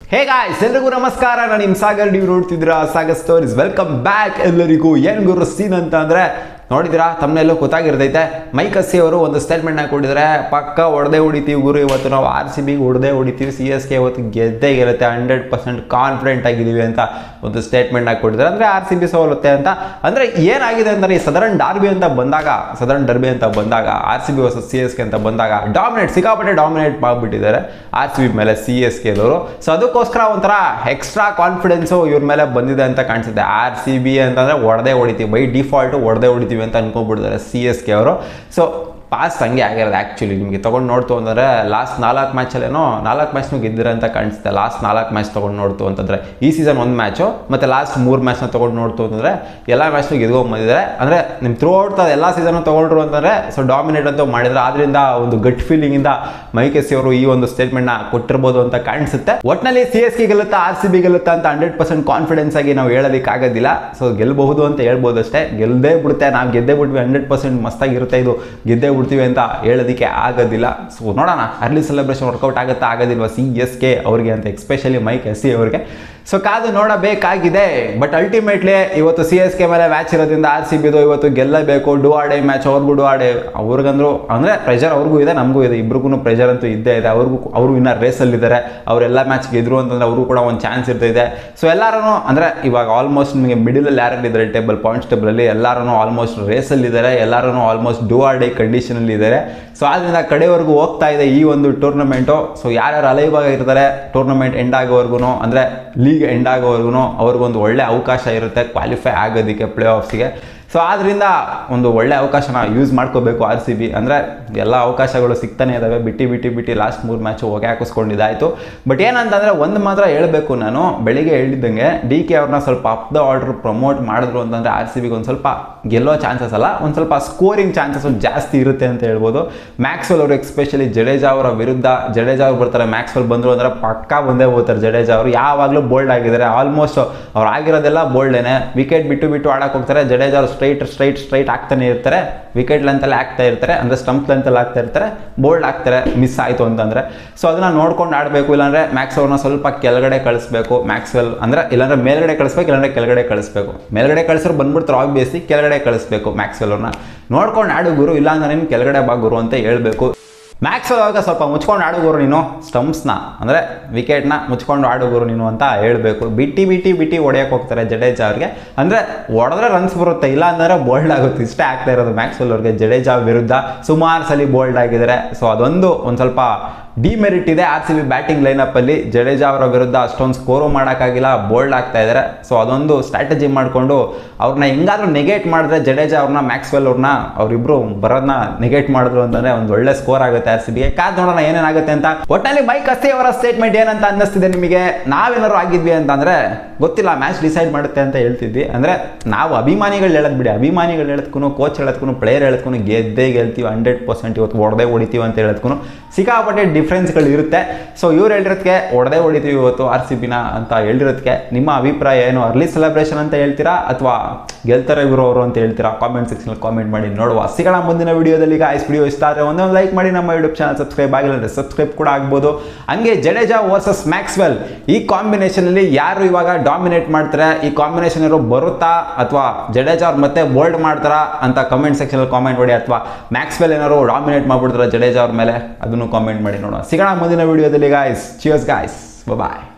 hey guys ಎಲ್ರಿಗೂ ನಮಸ್ಕಾರ ನಾನು ನಿಮ್ ಸಾಗರ್ ನೀವು ನೋಡ್ತಿದ್ದೀರಾ ಸಾಗರ್ ಸ್ಟೋರೀಸ್ ವೆಲ್ಕಮ್ ಬ್ಯಾಕ್ ಎಲ್ಲರಿಗೂ ಏನ್ ಗುರು ಸೀನ್ ಅಂತ ಅಂದ್ರೆ ನೋಡಿದಿರಾ ತಮ್ಮನೆಲ್ಲೂ ಗೊತ್ತಾಗಿರ್ತೈತೆ ಮೈಕ್ ಹಸ್ಸಿ ಅವರು ಒಂದು ಸ್ಟೇಟ್ಮೆಂಟ್ ಹಾಕೊಂಡಿದ್ದಾರೆ ಪಕ್ಕ ಹೊಡೆದೇ ಹೊಡಿತೀವಿ ಗುರು ಇವತ್ತು ನಾವು ಆರ್ ಸಿ ಬಿಗೆ ಹೊಡೆದೇ ಹೊಡಿತೀವಿ ಸಿ ಎಸ್ ಕೆ ಇವತ್ತು ಗೆದ್ದೇ ಗೆಲ್ಲುತ್ತೆ ಹಂಡ್ರೆಡ್ ಪರ್ಸೆಂಟ್ ಕಾನ್ಫಿಡೆಂಟ್ ಆಗಿದ್ದೀವಿ ಅಂತ ಒಂದು ಸ್ಟೇಟ್ಮೆಂಟ್ ಹಾಕೊಂಡಿದ್ದಾರೆ ಅಂದರೆ ಆರ್ ಸಿ ಬಿ ಸೋಲುತ್ತೆ ಅಂತ ಅಂದರೆ ಏನಾಗಿದೆ ಅಂದರೆ ಈ ಸದರನ್ ಡಾರ್ಬಿ ಅಂತ ಬಂದಾಗ ಸದರನ್ ಡರ್ಬಿ ಅಂತ ಬಂದಾಗ R C B versus C S K ಅಂತ ಬಂದಾಗ ಡಾಮಿನೇಟ್ ಸಿಕ್ಕಾಪಟ್ಟೆ ಡಾಮಿನೇಟ್ ಮಾಡಿಬಿಟ್ಟಿದ್ದಾರೆ ಆರ್ ಸಿ ಬಿ ಮೇಲೆ ಸಿ ಎಸ್ ಕೆದವರು ಸೊ ಅದಕ್ಕೋಸ್ಕರ ಒಂಥರ ಎಕ್ಸ್ಟ್ರಾ ಕಾನ್ಫಿಡೆನ್ಸು ಇವ್ರ ಮೇಲೆ ಬಂದಿದೆ ಅಂತ ಕಾಣಿಸುತ್ತೆ ಆರ್ ಸಿ ಬಿ ಅಂತಂದರೆ ಹೊಡೆದೇ ಹೊಡಿತೀವಿ ಬೈ ಡಿಫಾಲ್ಟು ಹೊಡೆದೇ ಹೊಡಿತೀವಿ ಅಂತ ಅನ್ಕೊಂಡ್ಬಿಟ್ಟಿದ್ದಾರೆ ಸಿ ಎಸ್ ಕೆ ಅವರು ಸೊ ಪಾಸ್ಟ್ ಹಂಗೆ ಆಗಿರೋದು ಆ್ಯಕ್ಚುಲಿ ನಿಮಗೆ ತೊಗೊಂಡು ನೋಡ್ತು ಅಂದರೆ ಲಾಸ್ಟ್ ನಾಲ್ಕು ಮ್ಯಾಚಲ್ಲೇನೋ ನಾಲ್ಕು ಮ್ಯಾಚ್ನು ಗೆದ್ದಿರ ಅಂತ ಕಾಣಿಸುತ್ತೆ ಲಾಸ್ಟ್ ನಾಲ್ಕು ಮ್ಯಾಚ್ ತೊಗೊಂಡು ನೋಡ್ತು ಅಂತಂದರೆ ಈ ಸೀಸನ್ ಒಂದು ಮ್ಯಾಚು ಮತ್ತು ಲಾಸ್ಟ್ ಮೂರು ಮ್ಯಾಚ್ನ ತೊಗೊಂಡು ನೋಡ್ತು ಅಂತಂದರೆ ಎಲ್ಲ ಮ್ಯಾಚ್ನು ಗೆದ್ಕೊಂಡು ಬಂದಿದ್ದಾರೆ ಅಂದರೆ ನಿಮ್ಮ ಥ್ರೂ ಔಟ್ ಎಲ್ಲ ಸೀಸನ್ ತೊಗೊಂಡ್ರು ಅಂತಂದರೆ ಸೊ ಡಾಮಿನೇಟ್ ಅಂತ ಮಾಡಿದ್ರೆ ಆದ್ರಿಂದ ಒಂದು ಗಟ್ ಫೀಲಿಂಗಿಂದ ಮೈಕೆಸಿ ಅವರು ಈ ಒಂದು ಸ್ಟೇಟ್ಮೆಂಟ್ನ ಕೊಟ್ಟಿರ್ಬೋದು ಅಂತ ಕಾಣಿಸುತ್ತೆ ಒಟ್ಟಿನಲ್ಲಿ ಸಿ ಎಸ್ ಕೆ ಗೆಲ್ಲುತ್ತಾ ಆರ್ ಸಿ ಬಿ ಗೆಲ್ಲುತ್ತಾ ಅಂತ ಹಂಡ್ರೆಡ್ ಪರ್ಸೆಂಟ್ ಕಾನ್ಫಿಡೆನ್ಸ್ ಆಗಿ ನಾವು ಹೇಳೋದಕ್ಕಾಗೋದಿಲ್ಲ ಸೊ ಗೆಲ್ಲಬಹುದು ಅಂತ ಹೇಳ್ಬೋದು ಅಷ್ಟೇ ಗೆಲ್ಲದೇ ಬಿಡುತ್ತೆ ನಾವು ಗೆದ್ದೇ ಬಿಟ್ವಿ ಹಂಡ್ರೆಡ್ ಪರ್ಸೆಂಟ್ ಮಸ್ತಾಗಿರುತ್ತೆ ಇದು ಗೆದ್ದೇ ಬಿಡ್ತೀವಿ ಅಂತ ಹೇಳೋದಕ್ಕೆ ಆಗೋದಿಲ್ಲ ಸೊ ನೋಡೋಣ ಅರ್ಲಿ ಸೆಲೆಬ್ರೇಷನ್ ವರ್ಕೌಟ್ ಆಗುತ್ತಾ ಆಗೋದಿಲ್ವಾ ಸಿ ಎಸ್ ಕೆ ಅವ್ರಿಗೆ ಅಂತ ಎಸ್ಪೆಷಲಿ ಮೈಕ್ ಎಸ್ ಸಿ ಅವ್ರಿಗೆ ಸೊ ಕಾದು ನೋಡಬೇಕಾಗಿದೆ ಬಟ್ ಅಲ್ಟಿಮೇಟ್ಲಿ ಇವತ್ತು ಸಿ ಎಸ್ ಕೆ ಮೇಲೆ ಮ್ಯಾಚ್ ಇರೋದ್ರಿಂದ ಆರ್ ಸಿ ಬಿದು ಇವತ್ತು ಗೆಲ್ಲಬೇಕು ಡೂ ಆಡೆ ಮ್ಯಾಚ್ ಅವ್ರಿಗೂ ಡೂ ಆಡೆ ಅವ್ರಿಗಂದ್ರು ಅಂದರೆ ಪ್ರೆಷರ್ ಅವ್ರಿಗೂ ಇದೆ ನಮಗೂ ಇದೆ ಇಬ್ರಿಗೂ ಪ್ರೆಷರ್ ಅಂತೂ ಇದ್ದೇ ಇದೆ ಅವ್ರಿಗೂ ಅವರು ಇನ್ನ ರೇಸಲ್ಲಿದ್ದಾರೆ ಅವರೆಲ್ಲ ಮ್ಯಾಚ್ ಗೆದ್ರು ಅಂತಂದ್ರೆ ಅವ್ರಿಗೂ ಕೂಡ ಒಂದು ಚಾನ್ಸ್ ಇರ್ತೈತೆ ಸೊ ಎಲ್ಲರೂ ಅಂದರೆ ಇವಾಗ ಆಲ್ಮೋಸ್ಟ್ ನಿಮಗೆ ಮಿಡಿಲಲ್ಲಿ ಯಾರಿದ್ದಾರೆ ಟೇಬಲ್ ಪಾಯಿಂಟ್ಸ್ ಟೇಬಲಲ್ಲಿ ಎಲ್ಲರೂ ಆಲ್ಮೋಸ್ಟ್ ರೇಸಲ್ಲಿದ್ದಾರೆ ಎಲ್ಲರೂ ಆಲ್ಮೋಸ್ಟ್ ಡೂ ಆರ್ ಡೇ ಕಂಡೀಷನಲ್ಲಿ ಇದ್ದಾರೆ ಸೊ ಆದ್ದರಿಂದ ಕಡೆವರೆಗೂ ಹೋಗ್ತಾ ಇದೆ ಈ ಒಂದು ಟೂರ್ನಮೆಂಟು ಸೊ ಯಾರ್ಯಾರು ಅಲೈವಾಗ ಇರ್ತಾರೆ ಟೂರ್ನಮೆಂಟ್ ಎಂಡ್ ಆಗೋವರೆಗೂ ಅಂದರೆ ಲೀಗ್ ಎಂಡ್ ಆಗೋವರೆಗೂ ಅವ್ರಿಗೊಂದು ಒಳ್ಳೆ ಅವಕಾಶ ಇರುತ್ತೆ ಕ್ವಾಲಿಫೈ ಆಗೋದಕ್ಕೆ ಪ್ಲೇ ಆಫ್ಸ್ಗೆ ಸೊ ಆದ್ದರಿಂದ ಒಂದು ಒಳ್ಳೆ ಅವಕಾಶನ ಯೂಸ್ ಮಾಡ್ಕೋಬೇಕು ಆರ್ ಸಿ ಬಿ ಅಂದರೆ ಎಲ್ಲ ಅವಕಾಶಗಳು ಸಿಗ್ತಾನೆ ಇದ್ದಾವೆ ಬಿಟ್ಟು ಬಿಟ್ಟು ಬಿಟ್ಟು ಲಾಸ್ಟ್ ಮೂರು ಮ್ಯಾಚು ಹೊಗೆ ಹಾಕಿಸ್ಕೊಂಡಿದ್ದಾಯಿತು ಬಟ್ ಏನಂತಂದರೆ ಒಂದು ಮಾತ್ರ ಹೇಳಬೇಕು ನಾನು ಬೆಳಿಗ್ಗೆ ಹೇಳಿದ್ದಂಗೆ ಡಿ ಕೆ ಅವ್ರನ್ನ ಸ್ವಲ್ಪ ಅಪ್ ದ ಆರ್ಡರ್ ಪ್ರಮೋಟ್ ಮಾಡಿದ್ರು ಅಂತಂದರೆ ಆರ್ ಸಿ ಬಿಗೆ ಒಂದು ಸ್ವಲ್ಪ ಗೆಲ್ಲೋ ಚಾನ್ಸಸ್ ಅಲ್ಲ ಒಂದು ಸ್ವಲ್ಪ ಸ್ಕೋರಿಂಗ್ ಚಾನ್ಸಸ್ ಜಾಸ್ತಿ ಇರುತ್ತೆ ಅಂತ ಹೇಳ್ಬೋದು ಮ್ಯಾಕ್ಸ್ವೆಲ್ ಅವರು ಎಕ್ಸ್ಪೆಷಲಿ ಜಡೇಜಾ ಅವರ ವಿರುದ್ಧ ಜಡೇಜಾ ಅವ್ರು ಬರ್ತಾರೆ ಮ್ಯಾಕ್ಸ್ವೆಲ್ ಬಂದರು ಅಂದರೆ ಪಕ್ಕಾ ಬಂದೇ ಹೋಗ್ತಾರೆ ಜಡೇಜಾ ಅವರು ಯಾವಾಗಲೂ ಬೋಲ್ಡ್ ಆಗಿದ್ದಾರೆ ಆಲ್ಮೋಸ್ಟ್ ಅವ್ರು ಆಗಿರೋದೆಲ್ಲ ಬೋಲ್ಡೇನೆ ವಿಕೆಟ್ ಬಿಟ್ಟು ಬಿಟ್ಟು ಆಡಕ್ಕೆ ಹೋಗ್ತಾರೆ ಜಡೇಜಾ ಅವರು ಸ್ಟ್ರೈಟ್ ಸ್ಟ್ರೈಟ್ ಸ್ಟ್ರೈಟ್ ಆಗ್ತಾನೆ ಇರ್ತಾರೆ ವಿಕೆಟ್ ಲೆಂತಲ್ಲಿ ಆಗ್ತಾ ಇರ್ತಾರೆ ಅಂದರೆ ಸ್ಟಂಪ್ ಲೆಂತಲ್ಲಿ ಆಗ್ತಾ ಇರ್ತಾರೆ ಬೋಲ್ಡ್ ಆಗ್ತಾರೆ ಮಿಸ್ ಆಯಿತು ಅಂತಂದರೆ ಸೊ ಅದನ್ನು ನೋಡ್ಕೊಂಡು ಆಡಬೇಕು ಇಲ್ಲಾಂದರೆ ಮ್ಯಾಕ್ಸ್ ಅವ್ರನ್ನ ಸ್ವಲ್ಪ ಕೆಳಗಡೆ ಕಳಿಸ್ಬೇಕು ಮ್ಯಾಕ್ಸ್ವೆಲ್ ಅಂದರೆ ಇಲ್ಲಾಂದರೆ ಮೇಲ್ಗಡೆ ಕಳಿಸ್ಬೇಕು ಇಲ್ಲಾಂದರೆ ಕೆಳಗಡೆ ಕಳಿಸ್ಬೇಕು ಮೇಲ್ಗಡೆ ಕಳಿಸ್ರು ಬಂದ್ಬಿಡ್ತಾರೆ ಆಬ್ವಿಯಸ್ಲಿ ಕೆಳಗಡೆ ಕಳಿಸ್ಬೇಕು ಮ್ಯಾಕ್ಸ್ವೆಲ್ ಅವ್ರನ್ನ ನೋಡ್ಕೊಂಡು ಆಡು ಗುರು ಇಲ್ಲಾಂದ್ರೆ ನೀನು ಕೆಳಗಡೆ ಬಾ ಗುರು ಅಂತ ಹೇಳ್ಬೇಕು ಮ್ಯಾಕ್ಸ್ ಅವಾಗ ಸ್ವಲ್ಪ ಮುಚ್ಕೊಂಡು ಆಡುಗೋರು ನೀನು ಸ್ಟಂಪ್ಸ್ನ ಅಂದರೆ ವಿಕೆಟ್ನ ಮುಚ್ಕೊಂಡು ಆಡುಗೋರು ನೀನು ಅಂತ ಹೇಳಬೇಕು ಬಿಟ್ಟು ಬಿಟ್ಟು ಬಿಟ್ಟು ಹೊಡೆಯಕ್ಕೆ ಹೋಗ್ತಾರೆ ಜಡೇಜಾ ಅವ್ರಿಗೆ ಅಂದರೆ ಹೊಡೆದ್ರೆ ರನ್ಸ್ ಬರುತ್ತೆ ಇಲ್ಲ ಅಂದರೆ ಬೋಲ್ಡ್ ಆಗುತ್ತೆ ಇಷ್ಟೇ ಆಗ್ತಾ ಇರೋದು ಮ್ಯಾಕ್ಸ್ವೆಲ್ ಅವ್ರಿಗೆ ಜಡೇಜಾ ವಿರುದ್ಧ ಸುಮಾರು ಸಲ ಬೋಲ್ಡ್ ಆಗಿದ್ದಾರೆ ಸೊ ಅದೊಂದು ಒಂದು ಸ್ವಲ್ಪ ಡಿಮೆರಿಟ್ ಇದೆ ಆರ್ ಸಿ ಬಿ ಬ್ಯಾಟಿಂಗ್ ಲೈನಪ್ಪಲ್ಲಿ ಜಡೇಜಾ ಅವರ ವಿರುದ್ಧ ಅಷ್ಟೊಂದು ಸ್ಕೋರು ಮಾಡೋಕ್ಕಾಗಿಲ್ಲ ಬೋಲ್ಡ್ ಆಗ್ತಾ ಇದ್ದಾರೆ ಸೊ ಅದೊಂದು ಸ್ಟ್ರಾಟಜಿ ಮಾಡಿಕೊಂಡು ಅವ್ರನ್ನ ಹೆಂಗಾದ್ರೂ ನೆಗೆಟ್ ಮಾಡಿದ್ರೆ ಜಡೇಜಾ ಅವ್ರನ್ನ ಮ್ಯಾಕ್ಸ್ವೆಲ್ ಅವ್ರನ್ನ ಅವರಿಬ್ರು ಬರೋದನ್ನ ನೆಗೆಟ್ ಮಾಡಿದ್ರು ಅಂತಂದ್ರೆ ಒಂದು ಒಳ್ಳೆ ಸ್ಕೋರ್ ಆಗುತ್ತೆ ಆರ್ ಸಿ ಬಿಗೆ ಕಾದ್ ನೋಡೋಣ ಏನೇನಾಗುತ್ತೆ ಅಂತ ಒಟ್ಟಲ್ಲಿ ಮೈಕ್ ಅಸ್ತಿ ಅವರ ಸ್ಟೇಟ್ಮೆಂಟ್ ಏನಂತ ಅನ್ನಿಸ್ತಿದೆ ನಿಮಗೆ ನಾವೇನಾದ್ರು ಆಗಿದ್ವಿ ಅಂತಂದ್ರೆ ಗೊತ್ತಿಲ್ಲ ಮ್ಯಾಚ್ ಡಿಸೈಡ್ ಮಾಡುತ್ತೆ ಅಂತ ಹೇಳ್ತಿದ್ವಿ ಅಂದ್ರೆ ನಾವು ಅಭಿಮಾನಿಗಳು ಹೇಳದ್ ಬಿಡಿ ಅಭಿಮಾನಿಗಳು ಹೇಳದ್ಕು ಕೋಚ್ ಹೇಳದ್ಕು ಪ್ಲೇಯರ್ ಹೇಳದ್ಕು ಗೆದ್ದೇ ಗೆಲ್ತೀವಿ ಹಂಡ್ರೆಡ್ ಪರ್ಸೆಂಟ್ ಇವತ್ತು ಹೊಡೆದೇ ಹೊಡಿತೀವಿ ಅಂತ ಹೇಳದ್ಕು ಸಿಕ್ಕಾಪಟ್ಟೆ ಡಿಫ್ರೆನ್ಸ್ಗಳು ಇರುತ್ತೆ ಸೊ ಇವ್ರು ಹೇಳಿರೋದಕ್ಕೆ ಹೊಡೆದೇ ಹೊಡಿತೀವಿ ಇವತ್ತು ಆರ್ ಸಿ ಬಿನ ಅಂತ ಹೇಳಿರೋದಕ್ಕೆ ನಿಮ್ಮ ಅಭಿಪ್ರಾಯ ಏನು ಅರ್ಲಿ ಸೆಲೆಬ್ರೇಷನ್ ಅಂತ ಹೇಳ್ತೀರಾ ಅಥವಾ ಗೆಲ್ತಾರೆ ಇವರು ಅವರು ಅಂತ ಹೇಳ್ತೀರಾ ಕಾಮೆಂಟ್ ಸೆಕ್ಷನ್ ಕಾಮೆಂಟ್ ಮಾಡಿ ನೋಡುವ ಸಿಗೋಣ ಮುಂದಿನ ವಿಡಿಯೋದಲ್ಲಿ ಗಾಯ್ಸ್ ವಿಡಿಯೋ ಇಷ್ಟ ಆದರೆ ಒಂದೊಂದು ಲೈಕ್ ಮಾಡಿ ನಮ್ಮ ಯೂಟ್ಯೂಬ್ ಚಾನಲ್ ಸಬ್ಸ್ಕ್ರೈಬ್ ಆಗಿಲ್ಲ ಅಂದರೆ ಸಬ್ಸ್ಕ್ರೈಬ್ ಕೂಡ ಆಗ್ಬೋದು ಹಂಗೆ ಜಡೇಜಾ ವರ್ಸಸ್ ಮ್ಯಾಕ್ಸ್ವೆಲ್ ಈ ಕಾಂಬಿನೇಷನಲ್ಲಿ ಯಾರು ಇವಾಗ ಡಾಮಿನೇಟ್ ಮಾಡ್ತಾರೆ ಈ ಕಾಂಬಿನೇಷನ್ ಇರೋ ಬರುತ್ತಾ ಅಥವಾ ಜಡೇಜಾ ಅವ್ರು ಮತ್ತೆ ಬೋಲ್ಡ್ ಮಾಡ್ತಾರಾ ಅಂತ ಕಮೆಂಟ್ ಸೆಕ್ಷನಲ್ಲಿ ಕಾಮೆಂಟ್ ಮಾಡಿ ಅಥವಾ ಮ್ಯಾಕ್ಸ್ವೆಲ್ ಏನಾದ್ರು ಡಾಮಿನೇಟ್ ಮಾಡ್ಬಿಡ್ತಾರ ಜಡೇಜಾ ಅವ್ರ ಮೇಲೆ ಅದನ್ನು ಕಾಮೆಂಟ್ ಮಾಡಿ ನೋಡೋಣ ಸಿಗೋಣ ಮುಂದಿನ ವಿಡಿಯೋದಲ್ಲಿ ಗಾಯ್ಸ್ ಚಿಯರ್ಸ್ ಗಾಯ್ಸ್ ಬಾಯ್